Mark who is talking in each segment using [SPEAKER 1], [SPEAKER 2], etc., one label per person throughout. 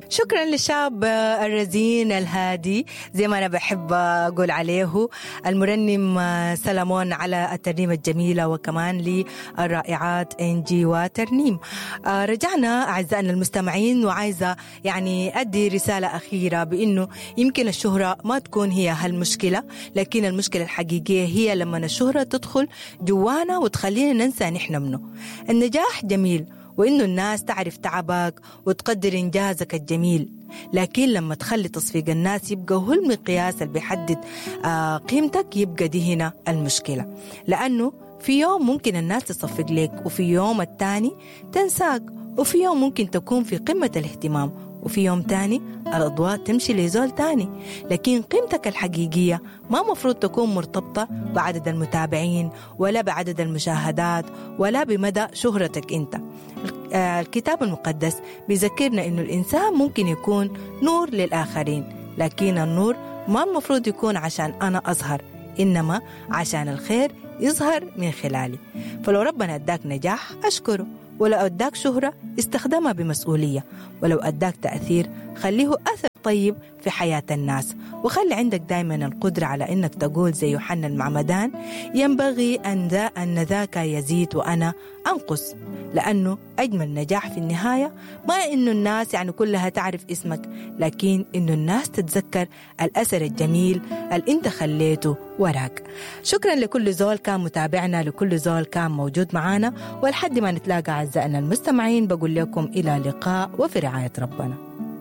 [SPEAKER 1] شكرا للشاب الرزين الهادي زي ما أنا بحب أقول عليه المرنم سلمون على الترنيمة الجميلة وكمان للرائعات إنجي وترنيم رجعنا أعزائنا المستمعين وعايزة يعني أدي رسالة أخيرة بأنه يمكن الشهرة ما تكون هي هالمشكلة لكن المشكلة الحقيقية هي لما الشهرة تدخل جوانا وتخلينا ننسى نحن منه النجاح جميل وإنه الناس تعرف تعبك وتقدر إنجازك الجميل لكن لما تخلي تصفيق الناس يبقى هو المقياس اللي بيحدد آه قيمتك يبقى دي هنا المشكلة لأنه في يوم ممكن الناس تصفق لك وفي يوم التاني تنساك وفي يوم ممكن تكون في قمة الاهتمام وفي يوم تاني الأضواء تمشي لزول تاني لكن قيمتك الحقيقية ما مفروض تكون مرتبطة بعدد المتابعين ولا بعدد المشاهدات ولا بمدى شهرتك أنت الكتاب المقدس بيذكرنا أنه الإنسان ممكن يكون نور للآخرين لكن النور ما المفروض يكون عشان أنا أظهر إنما عشان الخير يظهر من خلالي فلو ربنا أداك نجاح أشكره ولو أداك شهرة استخدمها بمسؤولية ولو أداك تأثير خليه أثر طيب في حياة الناس وخلي عندك دائما القدرة على أنك تقول زي يوحنا المعمدان ينبغي أن ذا أن ذاك يزيد وأنا أنقص لأنه أجمل نجاح في النهاية ما إنه الناس يعني كلها تعرف اسمك لكن إنه الناس تتذكر الأثر الجميل اللي أنت خليته وراك شكرا لكل زول كان متابعنا لكل زول كان موجود معنا ولحد ما نتلاقى أعزائنا المستمعين بقول لكم إلى لقاء وفي رعاية ربنا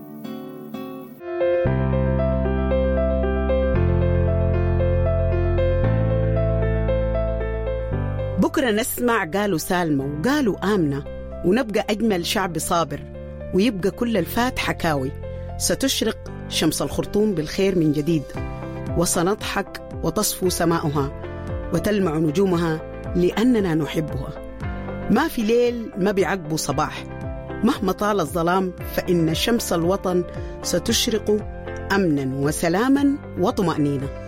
[SPEAKER 2] بكرة نسمع قالوا سالمة وقالوا آمنة ونبقى أجمل شعب صابر ويبقى كل الفات حكاوي ستشرق شمس الخرطوم بالخير من جديد وسنضحك وتصفو سماؤها وتلمع نجومها لأننا نحبها ما في ليل ما بيعقبه صباح مهما طال الظلام فإن شمس الوطن ستشرق أمنا وسلاما وطمأنينة